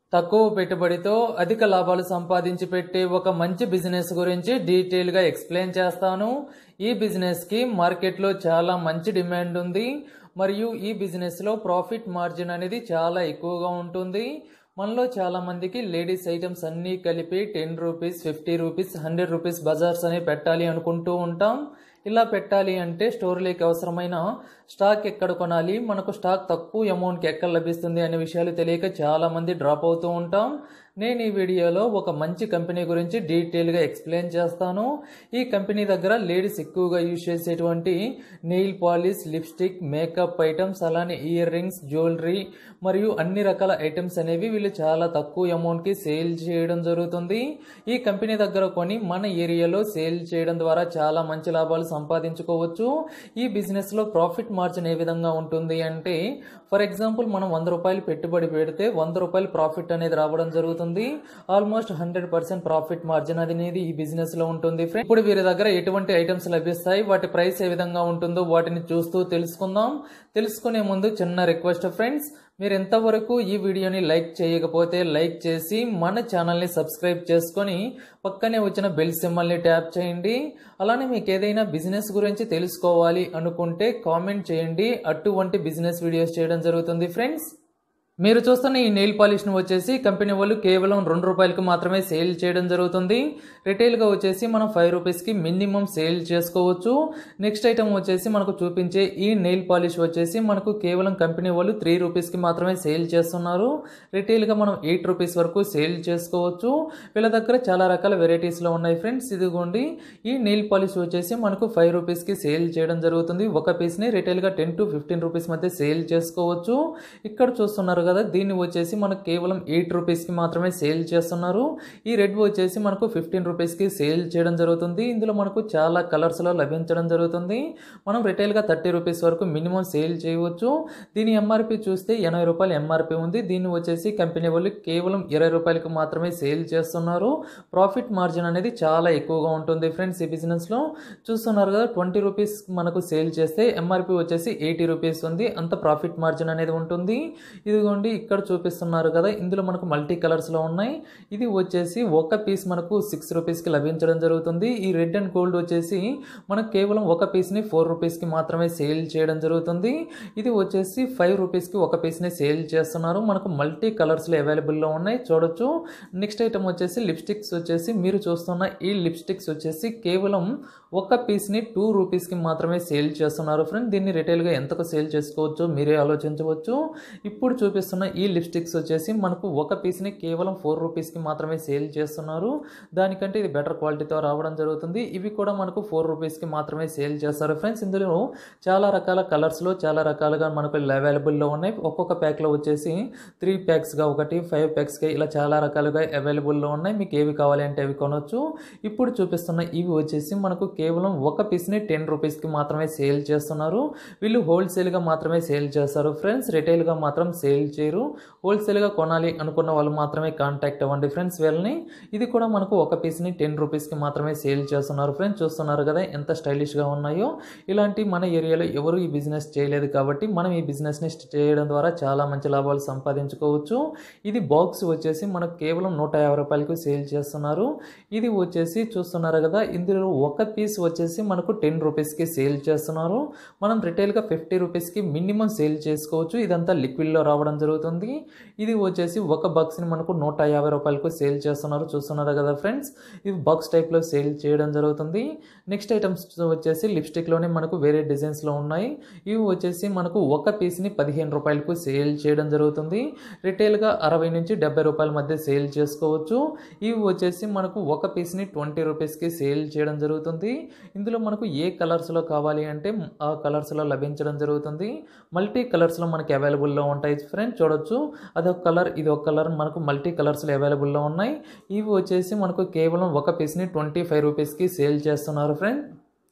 తక్కువ పెట్టుబడితో అధిక లాభాలు సంపాదించి పెట్టే ఒక మంచి బిజినెస్ గురించి డీటెయిల్గా ఎక్స్ప్లెయిన్ చేస్తాను ఈ బిజినెస్కి మార్కెట్లో చాలా మంచి డిమాండ్ ఉంది మరియు ఈ బిజినెస్లో ప్రాఫిట్ మార్జిన్ అనేది చాలా ఎక్కువగా ఉంటుంది మనలో చాలా మందికి లేడీస్ ఐటమ్స్ అన్నీ కలిపి ten rupees fifty rupees hundred rupees bazaars అని పెట్టాలి అనుకుంటూ ఉంటాం ఇలా పెట్టాలి అంటే స్టోర్లోకి అవసరమైన స్టాక్ ఎక్కడ కొనాలి మనకు స్టాక్ తక్కువ అమౌంట్కి ఎక్కడ లభిస్తుంది అనే విషయాలు తెలియక చాలామంది డ్రాప్ అవుతూ ఉంటాం నేను ఈ వీడియోలో ఒక మంచి కంపెనీ గురించి డీటెయిల్గా ఎక్స్ప్లెయిన్ చేస్తాను ఈ కంపెనీ దగ్గర లేడీస్ ఎక్కువగా యూజ్ చేసేటువంటి nail polish lipstick makeup items అలానే ఇయర్ రింగ్స్ జ్యువెలరీ మరియు అన్ని రకాల ఐటమ్స్ అనేవి వీళ్ళు చాలా తక్కువ అమౌంట్కి సేల్ చేయడం జరుగుతుంది ఈ కంపెనీ దగ్గర కొని మన ఏరియాలో సేల్ చేయడం ద్వారా చాలా మంచి లాభాలు సంపాదించుకోవచ్చు ఈ బిజినెస్లో ప్రాఫిట్ మార్జిన్ ఏ విధంగా ఉంటుంది అంటే ఫర్ ఎగ్జాంపుల్ మనం వంద రూపాయలు పెట్టుబడి పెడితే వంద రూపాయలు ప్రాఫిట్ అనేది రావడం జరుగుతుంది almost hundred percent profit margin అనేది ఈ బిజినెస్ లో ఉంటుంది ఫ్రెండ్ ఇప్పుడు వీరి దగ్గర ఎటువంటి ఐటమ్స్ లభిస్తాయి వాటి ప్రైస్ ఏ విధంగా ఉంటుందో వాటిని చూస్తూ తెలుసుకుందాం తెలుసుకునే ముందు చిన్న రిక్వెస్ట్ ఫ్రెండ్స్ మీరు ఎంతవరకు ఈ వీడియోని లైక్ చేయకపోతే లైక్ చేసి మన ఛానల్ని సబ్స్క్రైబ్ చేసుకొని పక్కనే వచ్చిన బెల్ సింబల్ని ట్యాప్ చేయండి అలానే మీకు ఏదైనా బిజినెస్ గురించి తెలుసుకోవాలి అనుకుంటే కామెంట్ చేయండి అటువంటి బిజినెస్ వీడియోస్ చేయడం జరుగుతుంది ఫ్రెండ్స్ మీరు చూస్తున్న ఈ నెయిల్ పాలిష్ను వచ్చేసి కంపెనీ వాళ్ళు కేవలం రెండు రూపాయలకు మాత్రమే సేల్ చేయడం జరుగుతుంది రిటైల్గా వచ్చేసి మనం ఫైవ్ రూపీస్కి మినిమం సేల్ చేసుకోవచ్చు నెక్స్ట్ ఐటమ్ వచ్చేసి మనకు చూపించే ఈ నెయిల్ పాలిష్ వచ్చేసి మనకు కేవలం కంపెనీ వాళ్ళు త్రీ రూపీస్కి మాత్రమే సేల్ చేస్తున్నారు రిటైల్గా మనం ఎయిట్ రూపీస్ వరకు సేల్ చేసుకోవచ్చు వీళ్ళ దగ్గర చాలా రకాల వెరైటీస్లో ఉన్నాయి ఫ్రెండ్స్ ఇదిగోండి ఈ నెయిల్ పాలిష్ వచ్చేసి మనకు ఫైవ్ రూపీస్కి సేల్ చేయడం జరుగుతుంది ఒక పీస్ని రిటైల్గా టెన్ టు ఫిఫ్టీన్ రూపీస్ మధ్య సేల్ చేసుకోవచ్చు ఇక్కడ చూస్తున్నారు కదా దీన్ని వచ్చేసి మనకు కేవలం ఎయిట్ రూపీస్కి మాత్రమే సేల్ చేస్తున్నారు ఈ రెడ్ వచ్చేసి మనకు ఫిఫ్టీన్ రూపీస్కి సేల్ చేయడం జరుగుతుంది ఇందులో మనకు చాలా కలర్స్లో లభించడం జరుగుతుంది మనం రిటైల్గా థర్టీ రూపీస్ వరకు మినిమం సేల్ చేయవచ్చు దీని ఎంఆర్పి చూస్తే ఎనభై రూపాయలు ఎంఆర్పి ఉంది దీన్ని వచ్చేసి కంపెనీ వాళ్ళు కేవలం ఇరవై రూపాయలకు మాత్రమే సేల్ చేస్తున్నారు ప్రాఫిట్ మార్జిన్ అనేది చాలా ఎక్కువగా ఉంటుంది ఫ్రెండ్స్ ఈ బిజినెస్లో చూస్తున్నారు కదా ట్వంటీ రూపీస్ మనకు సేల్ చేస్తే ఎంఆర్పి వచ్చేసి ఎయిటీ రూపీస్ ఉంది అంత ప్రాఫిట్ మార్జిన్ అనేది ఉంటుంది ఇదిగోండి ఇక్కడ చూపిస్తున్నారు కదా ఇందులో మనకు మల్టీ కలర్స్లో ఉన్నాయి ఇది వచ్చేసి ఒక పీస్ మనకు సిక్స్ రూపీస్కి లభించడం జరుగుతుంది ఈ రెడ్ అండ్ గోల్డ్ వచ్చేసి మనకు కేవలం ఒక పీస్ని ఫోర్ రూపీస్కి మాత్రమే సేల్ చేయడం జరుగుతుంది ఇది వచ్చేసి ఫైవ్ రూపీస్కి ఒక పీస్ని సేల్ చేస్తున్నారు మనకు మల్టీ కలర్స్లో అవైలబుల్లో ఉన్నాయి చూడొచ్చు నెక్స్ట్ ఐటమ్ వచ్చేసి లిప్స్టిక్స్ వచ్చేసి మీరు చూస్తున్న ఈ లిప్స్టిక్స్ వచ్చేసి కేవలం ఒక పీస్ని టూ రూపీస్కి మాత్రమే సేల్ చేస్తున్నారు ఫ్రెండ్ దీన్ని రిటైల్గా ఎంతకు సేల్ చేసుకోవచ్చు మీరే ఆలోచించవచ్చు ఇప్పుడు చూపిస్తున్న ఈ లిప్స్టిక్స్ వచ్చేసి మనకు ఒక పీస్ని కేవలం ఫోర్ రూపీస్కి మాత్రమే సేల్ చేస్తున్నారు దానికంటే ఇది బెటర్ క్వాలిటీతో రావడం జరుగుతుంది ఇవి కూడా మనకు ఫోర్ రూపీస్కి మాత్రమే సేల్ చేస్తారు ఫ్రెండ్స్ ఇందులో చాలా రకాల కలర్స్లో చాలా రకాలుగా మనకు అవైలబుల్లో ఉన్నాయి ఒక్కొక్క ప్యాక్లో వచ్చేసి త్రీ ప్యాక్స్గా ఒకటి ఫైవ్ ప్యాక్స్గా ఇలా చాలా రకాలుగా అవైలబుల్లో ఉన్నాయి మీకు ఏవి కావాలి అంటే అవి కొనవచ్చు ఇప్పుడు చూపిస్తున్న ఇవి వచ్చేసి మనకు కేవలం ఒక పీస్ని టెన్ రూపీస్కి మాత్రమే సేల్ చేస్తున్నారు వీళ్ళు హోల్సేల్గా మాత్రమే సేల్ చేస్తారు ఫ్రెండ్స్ రిటైల్గా మాత్రం సేల్ చేయరు హోల్సేల్గా కొనాలి అనుకున్న వాళ్ళు మాత్రమే కాంటాక్ట్ అవ్వండి ఫ్రెండ్స్ వీళ్ళని ఇది కూడా మనకు ఒక పీస్ని టెన్ రూపీస్కి మాత్రమే సేల్ చేస్తున్నారు ఫ్రెండ్స్ చూస్తున్నారు కదా ఎంత స్టైలిష్గా ఉన్నాయో ఇలాంటి మన ఏరియాలో ఎవరు ఈ బిజినెస్ చేయలేదు కాబట్టి మనం ఈ బిజినెస్ని చేయడం ద్వారా చాలా మంచి లాభాలు సంపాదించుకోవచ్చు ఇది బాక్స్ వచ్చేసి మనకు కేవలం నూట యాభై రూపాయలకు సేల్ చేస్తున్నారు ఇది వచ్చేసి చూస్తున్నారు కదా ఇందులో ఒక పీస్ వచ్చేసి మనకు టెన్ రూపీస్కి సేల్ చేస్తున్నారు మనం రిటైల్గా ఫిఫ్టీ రూపీస్కి మినిమం సేల్ చేసుకోవచ్చు ఇదంతా లిక్విడ్లో రావడం జరుగుతుంది ఇది వచ్చేసి ఒక బాక్స్ని మనకు నూట యాభై రూపాయలకు సేల్ చేస్తున్నారు చూస్తున్నారు కదా ఫ్రెండ్స్ ఇది బాక్స్ టైప్లో సేల్ చేయడం జరుగుతుంది నెక్స్ట్ ఐటమ్స్ వచ్చేసి లిప్స్టిక్లోనే మనకు వేరే డిజైన్స్లో ఉన్నాయి ఇవి వచ్చేసి మనకు ఒక పీస్ని పదిహేను రూపాయలకు సేల్ చేయడం జరుగుతుంది రిటైల్గా అరవై నుంచి డెబ్బై రూపాయల మధ్య సేల్ చేసుకోవచ్చు ఇవి వచ్చేసి మనకు ఒక పీస్ని ట్వంటీ రూపీస్కి సేల్ చేయడం జరుగుతుంది ఇందులో మనకు ఏ కలర్స్లో కావాలి అంటే ఆ కలర్స్లో లభించడం జరుగుతుంది మల్టీ కలర్స్లో మనకి అవైలబుల్లో ఉంటాయి ఫ్రెండ్స్ చూడొచ్చు అదొక కలర్ ఇది ఒక కలర్ మనకు మల్టీ కలర్స్లో అవైలబుల్లో ఉన్నాయి ఇవి వచ్చేసి మనకు కేవలం ఒక పీస్ని ట్వంటీ ఫైవ్ రూపీస్కి సేల్ చేస్తున్నారు ఫ్రెండ్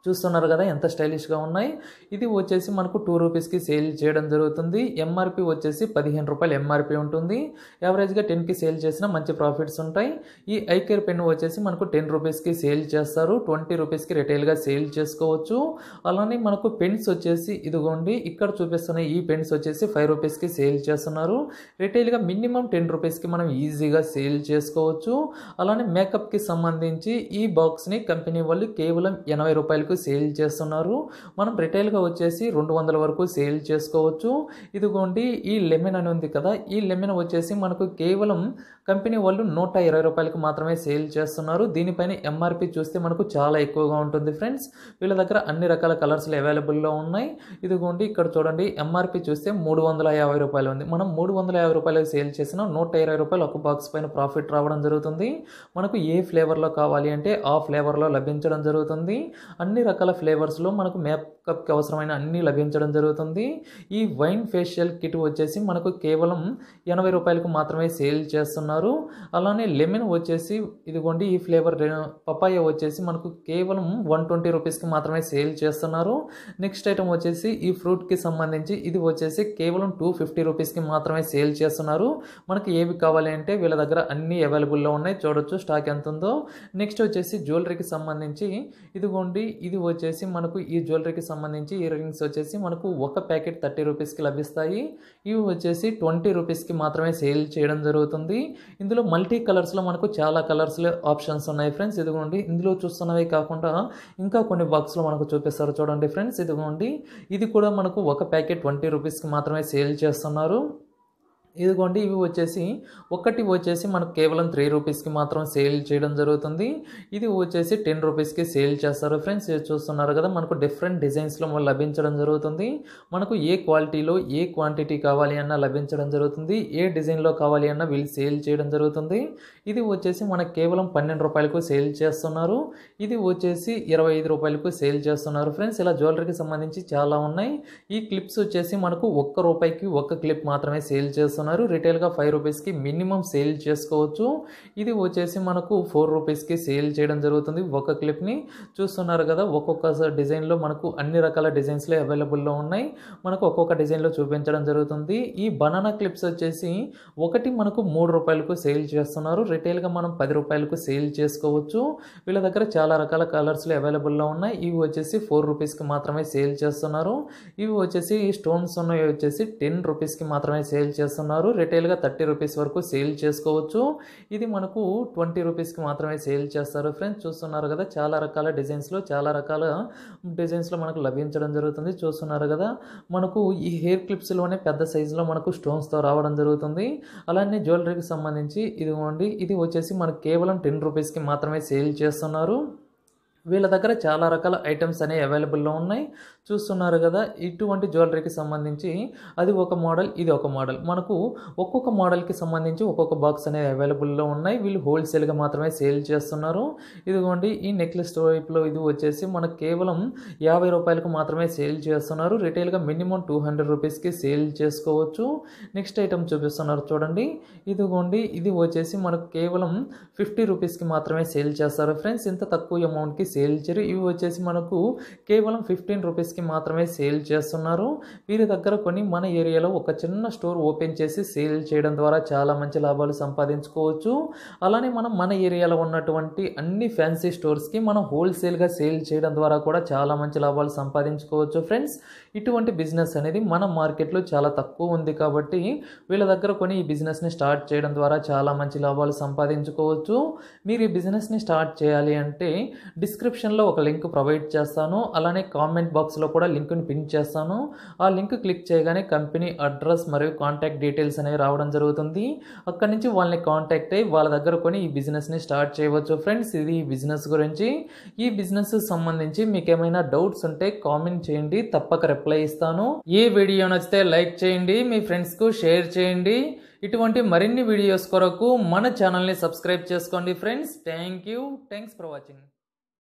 చూస్తున్నారు కదా ఎంత స్టైలిష్గా ఉన్నాయి ఇది వచ్చేసి మనకు టూ రూపీస్కి సేల్ చేయడం జరుగుతుంది ఎంఆర్పి వచ్చేసి పదిహేను రూపాయలు ఎంఆర్పి ఉంటుంది యావరేజ్గా టెన్కి సేల్ చేసిన మంచి ప్రాఫిట్స్ ఉంటాయి ఈ ఐకేర్ పెన్ వచ్చేసి మనకు టెన్ రూపీస్కి సేల్ చేస్తారు ట్వంటీ రూపీస్కి రిటైల్గా సేల్ చేసుకోవచ్చు అలానే మనకు పెన్స్ వచ్చేసి ఇదిగోండి ఇక్కడ చూపిస్తున్న ఈ పెన్స్ వచ్చేసి ఫైవ్ రూపీస్కి సేల్ చేస్తున్నారు రిటైల్గా మినిమం టెన్ రూపీస్కి మనం ఈజీగా సేల్ చేసుకోవచ్చు అలానే మేకప్కి సంబంధించి ఈ బాక్స్ని కంపెనీ వాళ్ళు కేవలం ఎనభై రూపాయలకు సేల్ చేస్తున్నారు మనం రిటైల్గా వచ్చేసి రెండు వందల వరకు సేల్ చేసుకోవచ్చు ఇదిగోండి ఈ లెమన్ అని ఉంది కదా ఈ లెమన్ వచ్చేసి మనకు కేవలం కంపెనీ వాళ్ళు నూట ఇరవై రూపాయలకు మాత్రమే సేల్ చేస్తున్నారు దీనిపైన ఎంఆర్పి చూస్తే మనకు చాలా ఎక్కువగా ఉంటుంది ఫ్రెండ్స్ వీళ్ళ దగ్గర అన్ని రకాల కలర్స్లు అవైలబుల్లో ఉన్నాయి ఇదిగోండి ఇక్కడ చూడండి ఎంఆర్పి చూస్తే మూడు వందల యాభై రూపాయలు ఉంది మనం మూడు వందల యాభై రూపాయలకు సేల్ చేసిన నూట ఇరవై రూపాయలు ఒక బాక్స్ పైన ప్రాఫిట్ రావడం జరుగుతుంది మనకు ఏ ఫ్లేవర్లో కావాలి అంటే ఆ ఫ్లేవర్లో లభించడం జరుగుతుంది అన్ని రకాల ఫ్లేవర్స్లో మనకు మేకప్కి అవసరమైన అన్ని లభించడం జరుగుతుంది ఈ వైన్ ఫేషియల్ కిట్ వచ్చేసి మనకు కేవలం ఎనభై రూపాయలకు మాత్రమే సేల్ చేస్తున్నారు అలానే లెమన్ వచ్చేసి ఇదిగోండి ఈ ఫ్లేవర్ పపాయ వచ్చేసి మనకు కేవలం వన్ ట్వంటీ రూపీస్కి మాత్రమే సేల్ చేస్తున్నారు నెక్స్ట్ ఐటమ్ వచ్చేసి ఈ ఫ్రూట్కి సంబంధించి ఇది వచ్చేసి కేవలం టూ ఫిఫ్టీ రూపీస్కి మాత్రమే సేల్ చేస్తున్నారు మనకి ఏవి కావాలి అంటే వీళ్ళ దగ్గర అన్ని అవైలబుల్లో ఉన్నాయి చూడొచ్చు స్టాక్ ఎంత ఉందో నెక్స్ట్ వచ్చేసి జ్యువెలరీకి సంబంధించి ఇదిగోండి ఇది వచ్చేసి మనకు ఈ జ్యువెలరీకి సంబంధించి ఇయర్ రింగ్స్ వచ్చేసి మనకు ఒక ప్యాకెట్ థర్టీ రూపీస్కి లభిస్తాయి ఇవి వచ్చేసి ట్వంటీ రూపీస్కి మాత్రమే సేల్ చేయడం జరుగుతుంది ఇందులో మల్టీ కలర్స్లో మనకు చాలా కలర్స్లో ఆప్షన్స్ ఉన్నాయి ఫ్రెండ్స్ ఇదిగోండి ఇందులో చూస్తున్నవి కాకుండా ఇంకా కొన్ని బాక్స్లో మనకు చూపిస్తారు చూడండి ఫ్రెండ్స్ ఇదిగోండి ఇది కూడా మనకు ఒక ప్యాకెట్ ట్వంటీ రూపీస్కి మాత్రమే సేల్ చేస్తున్నారు ఇదిగోండి ఇవి వచ్చేసి ఒకటి వచ్చేసి మనకు కేవలం త్రీ రూపీస్కి మాత్రం సేల్ చేయడం జరుగుతుంది ఇది వచ్చేసి టెన్ రూపీస్కి సేల్ చేస్తారు ఫ్రెండ్స్ ఇది చూస్తున్నారు కదా మనకు డిఫరెంట్ డిజైన్స్లో లభించడం జరుగుతుంది మనకు ఏ క్వాలిటీలో ఏ క్వాంటిటీ కావాలి అన్న లభించడం జరుగుతుంది ఏ డిజైన్లో కావాలి అన్న వీళ్ళు సేల్ చేయడం జరుగుతుంది ఇది వచ్చేసి మనకు కేవలం పన్నెండు రూపాయలకు సేల్ చేస్తున్నారు ఇది వచ్చేసి ఇరవై ఐదు రూపాయలకు సేల్ చేస్తున్నారు ఫ్రెండ్స్ ఇలా జ్యువెలరీకి సంబంధించి చాలా ఉన్నాయి ఈ క్లిప్స్ వచ్చేసి మనకు ఒక్క రూపాయికి ఒక్క క్లిప్ మాత్రమే సేల్ చేస్తున్నారు రిటైల్గా ఫైవ్ రూపీస్కి మినిమం సేల్ చేసుకోవచ్చు ఇది వచ్చేసి మనకు ఫోర్ రూపీస్కి సేల్ చేయడం జరుగుతుంది ఒక క్లిప్ని చూస్తున్నారు కదా ఒక్కొక్క డిజైన్లో మనకు అన్ని రకాల డిజైన్స్లో అవైలబుల్లో ఉన్నాయి మనకు ఒక్కొక్క డిజైన్లో చూపించడం జరుగుతుంది ఈ బనానా క్లిప్స్ వచ్చేసి ఒకటి మనకు మూడు రూపాయలకు సేల్ చేస్తున్నారు రిటైల్గా మనం పది రూపాయలకు సేల్ చేసుకోవచ్చు వీళ్ళ దగ్గర చాలా రకాల కలర్స్లో అవైలబుల్లో ఉన్నాయి ఇవి వచ్చేసి ఫోర్ రూపీస్కి మాత్రమే సేల్ చేస్తున్నారు ఇవి వచ్చేసి ఈ స్టోన్స్ ఉన్నవి వచ్చేసి టెన్ రూపీస్కి మాత్రమే సేల్ చేస్తున్నారు రిటైల్గా థర్టీ రూపీస్ వరకు సేల్ చేసుకోవచ్చు ఇది మనకు ట్వంటీ రూపీస్కి మాత్రమే సేల్ చేస్తారు ఫ్రెండ్స్ చూస్తున్నారు కదా చాలా రకాల డిజైన్స్లో చాలా రకాల డిజైన్స్లో మనకు లభించడం జరుగుతుంది చూస్తున్నారు కదా మనకు ఈ హెయిర్ క్లిప్స్లోనే పెద్ద సైజులో మనకు స్టోన్స్తో రావడం జరుగుతుంది అలానే జ్యువెలరీకి సంబంధించి ఇదిగోండి ఇది వచ్చేసి మనకు కేవలం టెన్ రూపీస్కి మాత్రమే సేల్ చేస్తున్నారు వీళ్ళ దగ్గర చాలా రకాల ఐటమ్స్ అనేవి అవైలబుల్లో ఉన్నాయి చూస్తున్నారు కదా ఇటువంటి జ్యువెలరీకి సంబంధించి అది ఒక మోడల్ ఇది ఒక మోడల్ మనకు ఒక్కొక్క మోడల్కి సంబంధించి ఒక్కొక్క బాక్స్ అనేవి అవైలబుల్లో ఉన్నాయి వీళ్ళు హోల్సేల్గా మాత్రమే సేల్ చేస్తున్నారు ఇదిగోండి ఈ నెక్లెస్ టైప్లో ఇది వచ్చేసి మనకు కేవలం యాభై రూపాయలకు మాత్రమే సేల్ చేస్తున్నారు రిటైల్గా మినిమం టూ హండ్రెడ్ రూపీస్కి సేల్ చేసుకోవచ్చు నెక్స్ట్ ఐటమ్ చూపిస్తున్నారు చూడండి ఇదిగోండి ఇది వచ్చేసి మనకు కేవలం ఫిఫ్టీ రూపీస్కి మాత్రమే సేల్ చేస్తారు ఫ్రెండ్స్ ఇంత తక్కువ అమౌంట్కి సేల్ చేయరు ఇవి వచ్చేసి మనకు కేవలం ఫిఫ్టీన్ రూపీస్కి మాత్రమే సేల్ చేస్తున్నారు వీరి దగ్గర కొన్ని మన ఏరియాలో ఒక చిన్న స్టోర్ ఓపెన్ చేసి సేల్ చేయడం ద్వారా చాలా మంచి లాభాలు సంపాదించుకోవచ్చు అలానే మనం మన ఏరియాలో ఉన్నటువంటి అన్ని ఫ్యాన్సీ స్టోర్స్కి మనం హోల్సేల్గా సేల్ చేయడం ద్వారా కూడా చాలా మంచి లాభాలు సంపాదించుకోవచ్చు ఫ్రెండ్స్ ఇటువంటి బిజినెస్ అనేది మన మార్కెట్లో చాలా తక్కువ ఉంది కాబట్టి వీళ్ళ దగ్గర కొని ఈ బిజినెస్ని స్టార్ట్ చేయడం ద్వారా చాలా మంచి లాభాలు సంపాదించుకోవచ్చు మీరు ఈ బిజినెస్ని స్టార్ట్ చేయాలి అంటే డిస్క్రిప్షన్లో ఒక లింక్ ప్రొవైడ్ చేస్తాను అలానే కామెంట్ బాక్స్లో కూడా లింక్ని పిన్ చేస్తాను ఆ లింక్ క్లిక్ చేయగానే కంపెనీ అడ్రస్ మరియు కాంటాక్ట్ డీటెయిల్స్ అనేవి రావడం జరుగుతుంది అక్కడి నుంచి వాళ్ళని కాంటాక్ట్ అయ్యి వాళ్ళ దగ్గర కొని ఈ బిజినెస్ని స్టార్ట్ చేయవచ్చు ఫ్రెండ్స్ ఇది ఈ బిజినెస్ గురించి ఈ బిజినెస్ సంబంధించి మీకు ఏమైనా డౌట్స్ ఉంటే కామెంట్ చేయండి తప్పక రిప్లై ఇస్తాను ఈ వీడియో నచ్చితే లైక్ చేయండి మీ ఫ్రెండ్స్కు షేర్ చేయండి ఇటువంటి మరిన్ని వీడియోస్ కొరకు మన ఛానల్ని సబ్స్క్రైబ్ చేసుకోండి friends thank you thanks for watching